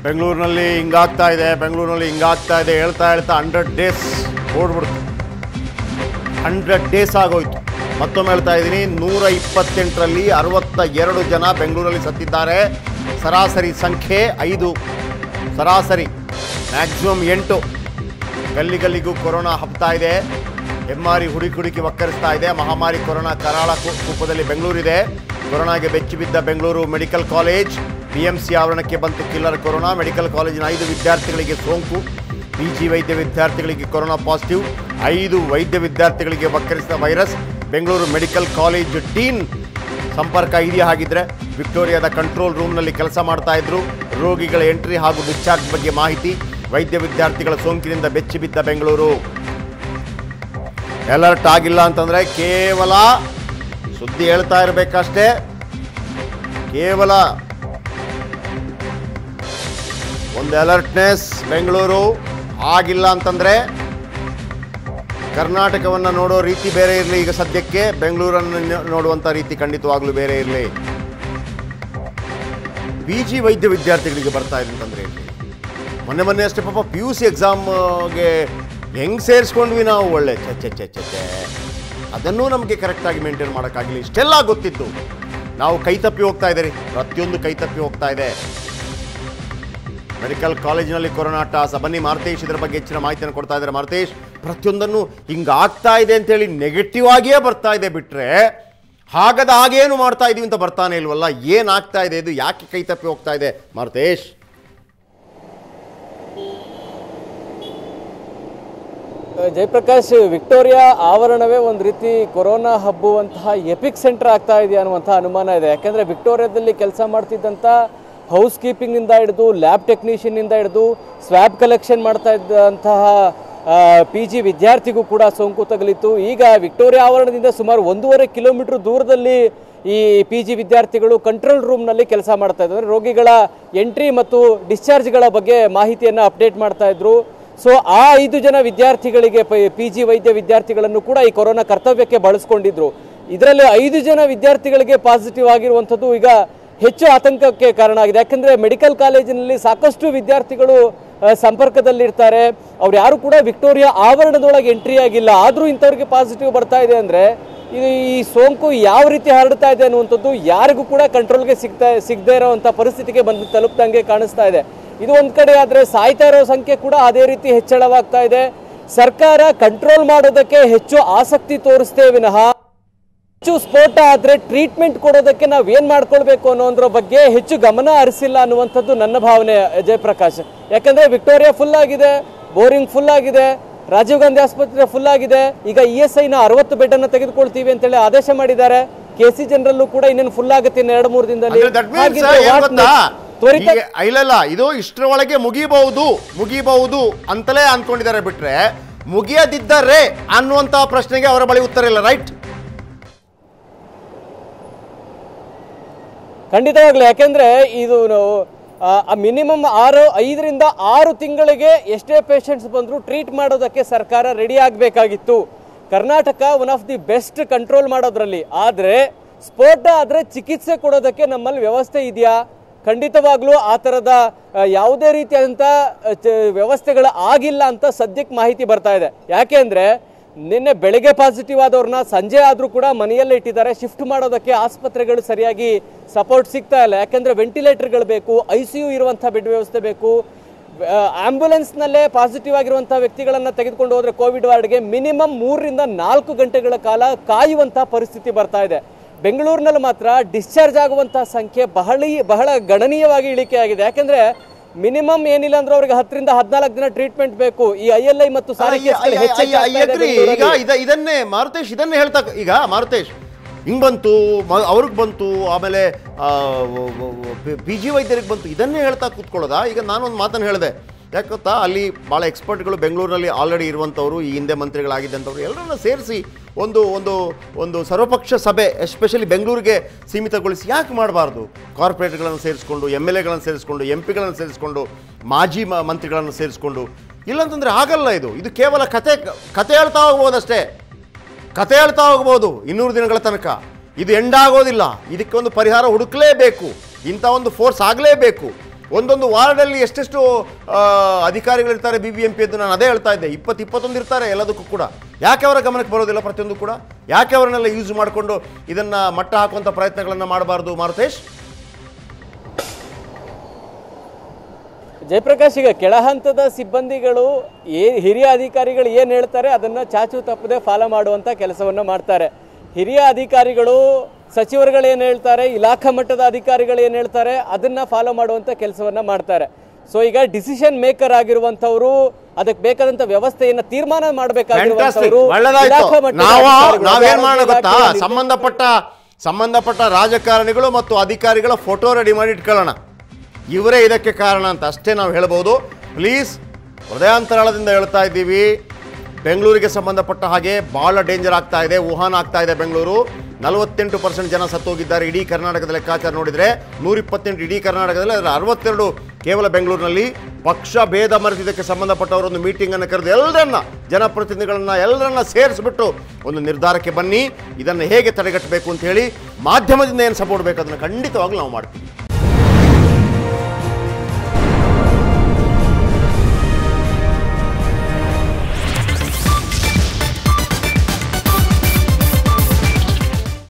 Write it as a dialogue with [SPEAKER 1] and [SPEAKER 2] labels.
[SPEAKER 1] ಬೆಂಗಳೂರಿನಲ್ಲಿ ಹಿಂಗಾಗ್ತಾ ಇದೆ ಬೆಂಗಳೂರಿನಲ್ಲಿ ಹಿಂಗಾಗ್ತಾ ಇದೆ ಹೇಳ್ತಾ ಹೇಳ್ತಾ ಹಂಡ್ರೆಡ್ ಡೇಸ್ ಓಡ್ಬಿಡ್ತು ಹಂಡ್ರೆಡ್ ಡೇಸ್ ಆಗೋಯ್ತು ಮತ್ತೊಮ್ಮೆ ಹೇಳ್ತಾ ಇದ್ದೀನಿ ನೂರ ಇಪ್ಪತ್ತೆಂಟರಲ್ಲಿ ಅರವತ್ತ ಎರಡು ಜನ ಬೆಂಗಳೂರಲ್ಲಿ ಸತ್ತಿದ್ದಾರೆ ಸರಾಸರಿ ಸಂಖ್ಯೆ ಐದು ಸರಾಸರಿ ಮ್ಯಾಕ್ಸಿಮಮ್ ಎಂಟು ಗಲ್ಲಿ ಗಲ್ಲಿಗೂ ಕೊರೋನಾ ಹಬ್ತಾ ಇದೆ ಹೆಮ್ಮಾರಿ ಹುಡುಕಿ ಹುಡುಕಿ ಒಕ್ಕರಿಸ್ತಾ ಇದೆ ಮಹಾಮಾರಿ ಕೊರೋನಾ ಕರಾಳ ಕು- ಕೂಪದಲ್ಲಿ ಬೆಂಗಳೂರಿದೆ ಕೊರೋನಾಗೆ ಬೆಚ್ಚಿ ಬಿದ್ದ ಬೆಂಗಳೂರು ಮೆಡಿಕಲ್ ಕಾಲೇಜ್ ಬಿಎಂಸಿ ಆವರಣಕ್ಕೆ ಬಂತು ಕಿಲ್ಲರ್ ಕೊರೋನಾ ಮೆಡಿಕಲ್ ಕಾಲೇಜಿನ ಐದು ವಿದ್ಯಾರ್ಥಿಗಳಿಗೆ ಸೋಂಕು ಪಿ ಜಿ ವೈದ್ಯ ವಿದ್ಯಾರ್ಥಿಗಳಿಗೆ ಕೊರೋನಾ ಪಾಸಿಟಿವ್ ಐದು ವೈದ್ಯ ವಿದ್ಯಾರ್ಥಿಗಳಿಗೆ ವಕ್ಕರಿಸಿದ virus Bengaluru medical college dean ಸಂಪರ್ಕ ಇದೆಯಾ ಹಾಗಿದ್ರೆ ವಿಕ್ಟೋರಿಯಾದ ಕಂಟ್ರೋಲ್ ರೂಮ್ನಲ್ಲಿ ಕೆಲಸ ಮಾಡ್ತಾ ಇದ್ರು ರೋಗಿಗಳ ಎಂಟ್ರಿ ಹಾಗೂ ಡಿಸ್ಚಾರ್ಜ್ ಬಗ್ಗೆ ಮಾಹಿತಿ ವೈದ್ಯ ವಿದ್ಯಾರ್ಥಿಗಳ ಸೋಂಕಿನಿಂದ ಬೆಚ್ಚಿ ಬಿದ್ದ ಬೆಂಗಳೂರು ಅಲರ್ಟ್ ಆಗಿಲ್ಲ ಅಂತಂದ್ರೆ ಕೇವಲ ಸುದ್ದಿ ಹೇಳ್ತಾ ಇರಬೇಕಷ್ಟೇ ಕೇವಲ ಒಂದು ಅಲರ್ಟ್ನೆಸ್ ಬೆಂಗಳೂರು ಆಗಿಲ್ಲ ಅಂತಂದ್ರೆ ಕರ್ನಾಟಕವನ್ನು ನೋಡೋ ರೀತಿ ಬೇರೆ ಇರಲಿ ಈಗ ಸದ್ಯಕ್ಕೆ ಬೆಂಗಳೂರನ್ನು ನೋ- ನೋಡುವಂಥ ರೀತಿ ಖಂಡಿತವಾಗ್ಲೂ ಬೇರೆ ಇರಲಿ ಪಿ ಜಿ ವೈದ್ಯ ವಿದ್ಯಾರ್ಥಿಗಳಿಗೆ ಬರ್ತಾ ಇದೆ ಅಂತಂದ್ರೆ ಇಲ್ಲಿ ಮೊನ್ನೆ ಮೊನ್ನೆ ಅಷ್ಟೇ ಪಾಪ ಪಿ ಯು ಸಿ ಎಕ್ಸಾಮ್ಗೆ ಹೆಂಗೆ ಸೇರಿಸ್ಕೊಂಡ್ವಿ ನಾವು ಒಳ್ಳೆ ಚೆ ಚೆ ಚೆ ಚೆ ಚೆ ಅದನ್ನೂ ನಮಗೆ ಕರೆಕ್ಟಾಗಿ ಮೇಂಟೈನ್ ಮಾಡೋಕ್ಕಾಗಲಿ ಇಷ್ಟೆಲ್ಲ ಗೊತ್ತಿತ್ತು ನಾವು ಕೈ ತಪ್ಪಿ ಹೋಗ್ತಾ ಇದ್ದೀರಿ ಪ್ರತಿಯೊಂದು ಕೈ ತಪ್ಪಿ ಹೋಗ್ತಾ ಇದೆ ಮೆಡಿಕಲ್ ಕಾಲೇಜಿನಲ್ಲಿ ಕೊರೋನಾ ಟಾಸ್ ಬನ್ನಿ ಮಾರುತೇಶ್ ಇದರ ಬಗ್ಗೆ ಹೆಚ್ಚಿನ ಮಾಹಿತಿಯನ್ನು ಕೊಡ್ತಾ ಇದ್ದಾರೆ ಮಾರುತೇಶ್ ಪ್ರತಿಯೊಂದನ್ನು ಹಿಂಗಾಗ್ತಾ ಇದೆ ಅಂತೇಳಿ ನೆಗೆಟಿವ್ ಆಗಿಯೇ ಬರ್ತಾ ಇದೆ ಬಿಟ್ರೆ ಹಾಗದ ಹಾಗೇನು ಮಾಡ್ತಾ ಇದೀವಿ ಅಂತ ಬರ್ತಾನೆ ಇಲ್ವಲ್ಲ ಏನಾಗ್ತಾ ಇದೆ ಇದು ಯಾಕೆ ಕೈ ತಪ್ಪಿ ಹೋಗ್ತಾ ಇದೆ ಮಾರುತೇಶ್
[SPEAKER 2] ಜಯಪ್ರಕಾಶ್ ವಿಕ್ಟೋರಿಯಾ ಆವರಣವೇ ಒಂದು ರೀತಿ ಕೊರೋನಾ ಹಬ್ಬುವಂತಹ ಎಪಿಕ್ ಸೆಂಟರ್ ಆಗ್ತಾ ಇದೆ ಅನ್ನುವಂಥ ಅನುಮಾನ ಇದೆ ಯಾಕೆಂದ್ರೆ ವಿಕ್ಟೋರಿಯಾದಲ್ಲಿ ಕೆಲಸ ಮಾಡ್ತಿದ್ದಂಥ ಹೌಸ್ ಕೀಪಿಂಗ್ನಿಂದ ಹಿಡಿದು ಲ್ಯಾಬ್ ಟೆಕ್ನಿಷಿಯನ್ನಿಂದ ಹಿಡಿದು ಸ್ವ್ಯಾಬ್ ಕಲೆಕ್ಷನ್ ಮಾಡ್ತಾ ಇದ್ದಂತಹ ಪಿ ಜಿ ವಿದ್ಯಾರ್ಥಿಗೂ ಕೂಡ ಸೋಂಕು ತಗುಲಿತ್ತು ಈಗ ವಿಕ್ಟೋರಿಯಾ ಆವರಣದಿಂದ ಸುಮಾರು ಒಂದೂವರೆ ಕಿಲೋಮೀಟರ್ ದೂರದಲ್ಲಿ ಈ ಪಿ ಜಿ ವಿದ್ಯಾರ್ಥಿಗಳು ಕಂಟ್ರೋಲ್ ರೂಮ್ನಲ್ಲಿ ಕೆಲಸ ಮಾಡ್ತಾ ಇದ್ದಾರೆ ರೋಗಿಗಳ ಎಂಟ್ರಿ ಮತ್ತು ಡಿಸ್ಚಾರ್ಜ್ಗಳ ಬಗ್ಗೆ ಮಾಹಿತಿಯನ್ನು ಅಪ್ಡೇಟ್ ಮಾಡ್ತಾ ಇದ್ರು ಸೊ ಆ ಐದು ಜನ ವಿದ್ಯಾರ್ಥಿಗಳಿಗೆ ಪಿ ಜಿ ವೈದ್ಯ ವಿದ್ಯಾರ್ಥಿಗಳನ್ನು ಕೂಡ ಈ ಕೊರೋನಾ ಕರ್ತವ್ಯಕ್ಕೆ ಬಳಸ್ಕೊಂಡಿದ್ರು ಇದರಲ್ಲಿ ಐದು ಜನ ವಿದ್ಯಾರ್ಥಿಗಳಿಗೆ ಪಾಸಿಟಿವ್ ಆಗಿರುವಂಥದ್ದು ಈಗ ಹೆಚ್ಚು ಆತಂಕಕ್ಕೆ ಕಾರಣ ಆಗಿದೆ ಯಾಕಂದ್ರೆ ಮೆಡಿಕಲ್ ಕಾಲೇಜಿನಲ್ಲಿ ಸಾಕಷ್ಟು ವಿದ್ಯಾರ್ಥಿಗಳು ಆ, ಸಂಪರ್ಕದಲ್ಲಿರ್ತಾರೆ ಅವ್ರು ಯಾರು ಕೂಡ ವಿಕ್ಟೋರಿಯಾ ಆವರಣದೊಳಗೆ ಎಂಟ್ರಿ ಆಗಿಲ್ಲ ಆದರೂ ಇಂಥವ್ರಿಗೆ ಪಾಸಿಟಿವ್ ಬರ್ತಾ ಇದೆ ಅಂದ್ರೆ ಇದು ಈ ಸೋಂಕು ಯಾವ ರೀತಿ ಹರಡ್ತಾ ಇದೆ ಅನ್ನುವಂಥದ್ದು ಯಾರಿಗೂ ಕೂಡ ಕಂಟ್ರೋಲ್ಗೆ ಸಿಗ್ತಾ ಸಿಗದೇ ಇರೋವಂಥ ಪರಿಸ್ಥಿತಿಗೆ ಬಂದು ತಲುಪ್ದಂಗೆ ಕಾಣಿಸ್ತಾ ಇದೆ ಇದು ಒಂದ್ ಕಡೆ ಆದ್ರೆ ಸಾಯ್ತಾ ಇರೋ ಸಂಖ್ಯೆ ಕೂಡ ಅದೇ ರೀತಿ ಹೆಚ್ಚಳವಾಗ್ತಾ ಇದೆ ಸರ್ಕಾರ ಕಂಟ್ರೋಲ್ ಮಾಡೋದಕ್ಕೆ ಹೆಚ್ಚು ಆಸಕ್ತಿ ತೋರಿಸ್ತೇ ವಿನಃ ಹೆಚ್ಚು ಸ್ಫೋಟ ಆದ್ರೆ ಟ್ರೀಟ್ಮೆಂಟ್ ಕೊಡೋದಕ್ಕೆ ನಾವ್ ಏನ್ ಮಾಡ್ಕೊಳ್ಬೇಕು ಅನ್ನೋದ್ರ ಬಗ್ಗೆ ಹೆಚ್ಚು ಗಮನ ಹರಿಸಿಲ್ಲ ಅನ್ನುವಂಥದ್ದು ನನ್ನ ಭಾವನೆ ಜಯಪ್ರಕಾಶ್ ಯಾಕಂದ್ರೆ ವಿಕ್ಟೋರಿಯಾ ಫುಲ್ ಆಗಿದೆ ಬೋರಿಂಗ್ ಫುಲ್ ಆಗಿದೆ ರಾಜೀವ್ ಗಾಂಧಿ ಆಸ್ಪತ್ರೆ ಫುಲ್ ಆಗಿದೆ ಈಗ ಇ ಎಸ್ ಐನ ಅರವತ್ತು ಬೆಡ್ ಅನ್ನ ತೆಗೆದುಕೊಳ್ತೀವಿ ಅಂತೇಳಿ ಆದೇಶ ಮಾಡಿದ್ದಾರೆ ಕೆ ಸಿ ಜನರಲ್ಲೂ ಕೂಡ ಇನ್ನೇನು ಫುಲ್ ಆಗುತ್ತೆ ಇನ್ನು ಎರಡು ಮೂರು ದಿನದಲ್ಲಿ
[SPEAKER 1] ಅಂದ್ರೆ that means
[SPEAKER 2] ಹಾಗಿದ್ರೆ
[SPEAKER 1] ಏನ್
[SPEAKER 2] what
[SPEAKER 1] ಗೊತ್ತಾ?
[SPEAKER 2] next? ತ್ವರಿತ
[SPEAKER 1] ಈಗ ಇಲ್ಲಲ್ಲ ಇದು ಇಷ್ಟರೊಳಗೆ ಮುಗಿಬಹುದು ಮುಗಿಬಹುದು ಅಂತಲೇ ಅನ್ಕೊಂಡಿದ್ದಾರೆ ಬಿಟ್ರೆ ಮುಗಿಯದಿದ್ದರೆ ಅನ್ನುವಂತ ಪ್ರಶ್ನೆಗೆ ಅವರ ಬಳಿ ಉತ್ತರ ಇಲ್ಲ ರೈಟ್
[SPEAKER 2] ಖಂಡಿತವಾಗ್ಲೂ ಯಾಕೆಂದ್ರೆ ಇದು ಮಿನಿಮಮ್ ಆರು ಐದರಿಂದ ಆರು ತಿಂಗಳಿಗೆ ಎಷ್ಟೇ ಪೇಷಂಟ್ಸ್ ಬಂದರೂ ಟ್ರೀಟ್ ಮಾಡೋದಕ್ಕೆ ಸರ್ಕಾರ ರೆಡಿ ಆಗಬೇಕಾಗಿತ್ತು Karnataka one of the best control ಮಾಡೋದ್ರಲ್ಲಿ ಆದರೆ ಸ್ಫೋಟ ಆದರೆ ಚಿಕಿತ್ಸೆ ಕೊಡೋದಕ್ಕೆ ನಮ್ಮಲ್ಲಿ ವ್ಯವಸ್ಥೆ ಇದೆಯಾ ಖಂಡಿತವಾಗ್ಲೂ ಆ ಥರದ ಆ, ಯಾವುದೇ ರೀತಿಯಾದಂಥ ಆ, ಚ- ವ್ಯವಸ್ಥೆಗಳು ಆಗಿಲ್ಲ ಅಂತ ಸದ್ಯಕ್ಕೆ ಮಾಹಿತಿ ಬರ್ತಾ ಇದೆ ಯಾಕೆ ಅಂದರೆ ನಿನ್ನೆ ಬೆಳಗ್ಗೆ ಪಾಸಿಟಿವ್ ಆದವ್ರನ್ನ ಸಂಜೆ ಆದರೂ ಕೂಡ ಮನೆಯಲ್ಲೇ ಇಟ್ಟಿದ್ದಾರೆ ಶಿಫ್ಟ್ ಮಾಡೋದಕ್ಕೆ ಆಸ್ಪತ್ರೆಗಳು ಸರಿಯಾಗಿ ಸಪೋರ್ಟ್ ಸಿಗ್ತಾ ಇಲ್ಲ ಯಾಕಂದ್ರೆ ವೆಂಟಿಲೇಟರ್ಗಳು ಬೇಕು ಐ ಸಿ ಯು ಇರುವಂಥ ಬೆಡ್ ವ್ಯವಸ್ಥೆ ಬೇಕು ಆಂಬ್ಯುಲೆನ್ಸ್ನಲ್ಲೇ ಪಾಸಿಟಿವ್ ಆಗಿರುವಂಥ ವ್ಯಕ್ತಿಗಳನ್ನು ತೆಗೆದುಕೊಂಡು ಹೋದ್ರೆ ಕೋವಿಡ್ ವಾರ್ಡ್ಗೆ ಮಿನಿಮಮ್ ಮೂರರಿಂದ ನಾಲ್ಕು ಗಂಟೆಗಳ ಕಾಲ ಕಾಯುವಂಥ ಪರಿಸ್ಥಿತಿ ಬರ್ತಾ ಇದೆ ಬೆಂಗಳೂರಿನಲ್ಲಿ ಮಾತ್ರ ಡಿಸ್ಚಾರ್ಜ್ ಆಗುವಂಥ ಸಂಖ್ಯೆ ಬಹಳ ಬಹಳ ಗಣನೀಯವಾಗಿ ಇಳಿಕೆ ಆಗಿದೆ ಯಾಕಂದ್ರೆ ಮಿನಿಮಮ್ ಏನಿಲ್ಲ ಅಂದ್ರೆ ಅವ್ರಿಗೆ ಹತ್ತರಿಂದ ಹದಿನಾಲ್ಕು ದಿನ ಟ್ರೀಟ್ಮೆಂಟ್ ಬೇಕು ಈ ಐ ಎಲ್ ಐ ಮತ್ತು ಸಾರಿಗೆ
[SPEAKER 1] ಅಯ್ಯ, ಅಯ್ಯ, ಅಯ್ಯ, ಅಯ್ಯ, agree. ಈಗ ಇದ- ಇದನ್ನೇ ಮಾರುತೇಶ್ ಇದನ್ನೇ ಹೇಳ್ತಾ ಈಗ ಮಾರುತೇಶ್ ಹಿಂಗ್ ಬಂತು ಮ- ಅವ್ರಿಗೆ ಬಂತು ಆಮೇಲೆ ಪಿ ಜಿ ವೈದ್ಯರಿಗೆ ಬಂತು ಇದನ್ನೇ ಹೇಳ್ತಾ ಕೂತ್ಕೊಳ್ಳೋದಾ ಈಗ ನಾನೊಂದು ಮಾತನ್ನು ಹೇಳಿದೆ ಯಾಕೆ ಗೊತ್ತಾ ಅಲ್ಲಿ ಭಾಳ ಎಕ್ಸ್ಪರ್ಟ್ಗಳು ಬೆಂಗಳೂರಿನಲ್ಲಿ ಆಲ್ರೆಡಿ ಇರುವಂಥವ್ರು ಈ ಹಿಂದೆ ಮಂತ್ರಿಗಳಾಗಿದ್ದಂಥವ್ರು ಎಲ್ಲರನ್ನ ಸೇರಿಸಿ ಒಂದು ಒಂದು ಒಂದು ಸರ್ವಪಕ್ಷ ಸಭೆ ಎಸ್ಪೆಷಲಿ ಬೆಂಗಳೂರಿಗೆ ಸೀಮಿತಗೊಳಿಸಿ ಯಾಕೆ ಮಾಡಬಾರ್ದು ಕಾರ್ಪೊರೇಟ್ಗಳನ್ನು ಸೇರಿಸ್ಕೊಂಡು ಎಮ್ ಎಲ್ ಎಗಳನ್ನು ಸೇರಿಸ್ಕೊಂಡು ಎಂ ಪಿಗಳನ್ನು ಸೇರಿಸ್ಕೊಂಡು ಮಾಜಿ ಮ ಮಂತ್ರಿಗಳನ್ನು ಸೇರಿಸ್ಕೊಂಡು ಇಲ್ಲಂತಂದ್ರೆ ಆಗಲ್ಲ ಇದು ಇದು ಕೇವಲ ಕತೆ ಕತೆ ಹೇಳ್ತಾ ಹೋಗ್ಬೋದಷ್ಟೇ ಕತೆ ಹೇಳ್ತಾ ಹೋಗ್ಬೋದು ಇನ್ನೂರು ದಿನಗಳ ತನಕ ಇದು ಎಂಡ್ ಆಗೋದಿಲ್ಲ ಇದಕ್ಕೆ ಒಂದು ಪರಿಹಾರ ಹುಡುಕಲೇಬೇಕು ಇಂಥ ಒಂದು ಫೋರ್ಸ್ ಆಗಲೇಬೇಕು ಒಂದೊಂದು ವಾರ್ಡಲ್ಲಿ ಎಷ್ಟೆಷ್ಟು ಆ, ಅಧಿಕಾರಿಗಳಿರ್ತಾರೆ ಬಿ ಬಿ ಎಂ ಪಿ ಎಂದು ನಾನು ಅದೇ ಹೇಳ್ತಾ ಇದ್ದೆ ಇಪ್ಪತ್ತು ಇಪ್ಪತ್ತೊಂದು ಇರ್ತಾರೆ ಎಲ್ಲದಕ್ಕೂ ಕೂಡ ಯಾಕೆ ಅವರ ಗಮನಕ್ಕೆ ಬರೋದಿಲ್ಲ ಪ್ರತಿಯೊಂದು ಕೂಡ ಯಾಕೆ ಅವರನ್ನೆಲ್ಲ ಯೂಸ್ ಮಾಡಿಕೊಂಡು ಇದನ್ನು ಮಟ್ಟ ಹಾಕುವಂಥ ಪ್ರಯತ್ನಗಳನ್ನು ಮಾಡಬಾರ್ದು ಮಾರುತೇಶ್
[SPEAKER 2] ಜಯಪ್ರಕಾಶ್ ಈಗ ಕೆಳ ಹಂತದ ಸಿಬ್ಬಂದಿಗಳು ಏ ಹಿರಿಯ ಅಧಿಕಾರಿಗಳು ಏನು ಹೇಳ್ತಾರೆ ಅದನ್ನ ಚಾಚು ತಪ್ಪದೆ ಫಾಲೋ ಮಾಡುವಂತ ಕೆಲಸವನ್ನ ಮಾಡ್ತಾರೆ ಹಿರಿಯ ಅಧಿಕಾರಿಗಳು ಸಚಿವರುಗಳು ಏನು ಹೇಳ್ತಾರೆ ಇಲಾಖಾ ಮಟ್ಟದ ಅಧಿಕಾರಿಗಳು ಏನು ಹೇಳ್ತಾರೆ ಅದನ್ನ ಫಾಲೋ ಮಾಡುವಂತ ಕೆಲಸವನ್ನ ಮಾಡ್ತಾರೆ ಸೊ ಈಗ ಡಿಸಿಷನ್ ಮೇಕರ್ ಆಗಿರುವಂತವ್ರು ಅದಕ್ಕೆ ಬೇಕಾದಂತ ವ್ಯವಸ್ಥೆಯನ್ನ ತೀರ್ಮಾನ
[SPEAKER 1] Fantastic.
[SPEAKER 2] ಮಾಡಬೇಕಾಗಿರುವಂತವ್ರು
[SPEAKER 1] ಒಳ್ಳೆದಾಯ್ತು ನಾವು ನಾವೇನ್ ಮಾಡೋಣ ಗೊತ್ತಾ
[SPEAKER 2] ಇಲಾಖೆಯ
[SPEAKER 1] ಸಂಬಂಧಪಟ್ಟ ಸಂಬಂಧಪಟ್ಟ ರಾಜಕಾರಣಿಗಳು ಮತ್ತು ಅಧಿಕಾರಿಗಳ ಫೋಟೋ ರೆಡಿ ಮಾಡಿ ಇಟ್ಕೊಳ್ಳೋಣ ಇವರೇ ಇದಕ್ಕೆ ಕಾರಣ ಅಂತ ಅಷ್ಟೇ ನಾವು ಹೇಳ್ಬೋದು ಪ್ಲೀಸ್ ಹೃದಯಾಂತರಾಳದಿಂದ ಹೇಳ್ತಾ ಇದ್ದೀವಿ ಬೆಂಗಳೂರಿಗೆ ಸಂಬಂಧಪಟ್ಟ ಹಾಗೆ ಭಾಳ ಡೇಂಜರ್ ಆಗ್ತಾ ಇದೆ ವುಹಾನ್ ಆಗ್ತಾ ಇದೆ ಬೆಂಗಳೂರು ನಲವತ್ತೆಂಟು ಪರ್ಸೆಂಟ್ ಜನ ಸತ್ತೋಗಿದ್ದಾರೆ ಇಡೀ ಕರ್ನಾಟಕದ ಲೆಕ್ಕಾಚಾರ ನೋಡಿದರೆ ನೂರಿಪ್ಪತ್ತೆಂಟು ಇಡೀ ಕರ್ನಾಟಕದಲ್ಲಿ ಅದರ ಅರವತ್ತೆರಡು ಕೇವಲ ಬೆಂಗಳೂರಿನಲ್ಲಿ ಪಕ್ಷ ಭೇದ ಮರೆತಿದ್ದಕ್ಕೆ ಸಂಬಂಧಪಟ್ಟವರು ಒಂದು ಮೀಟಿಂಗನ್ನು ಕರೆದು ಎಲ್ಲರನ್ನ ಜನಪ್ರತಿನಿಧಿಗಳನ್ನ ಎಲ್ಲರನ್ನ ಸೇರಿಸ್ಬಿಟ್ಟು ಒಂದು ನಿರ್ಧಾರಕ್ಕೆ ಬನ್ನಿ ಇದನ್ನು ಹೇಗೆ ತಡೆಗಟ್ಟಬೇಕು ಅಂತ ಹೇಳಿ ಮಾಧ್ಯಮದಿಂದ ಏನು ಸಪೋರ್ಟ್ ಬೇಕು ಅದನ್ನು ಖಂಡಿತವಾಗ್ಲೂ ನಾವು ಮಾಡ್ತೀವಿ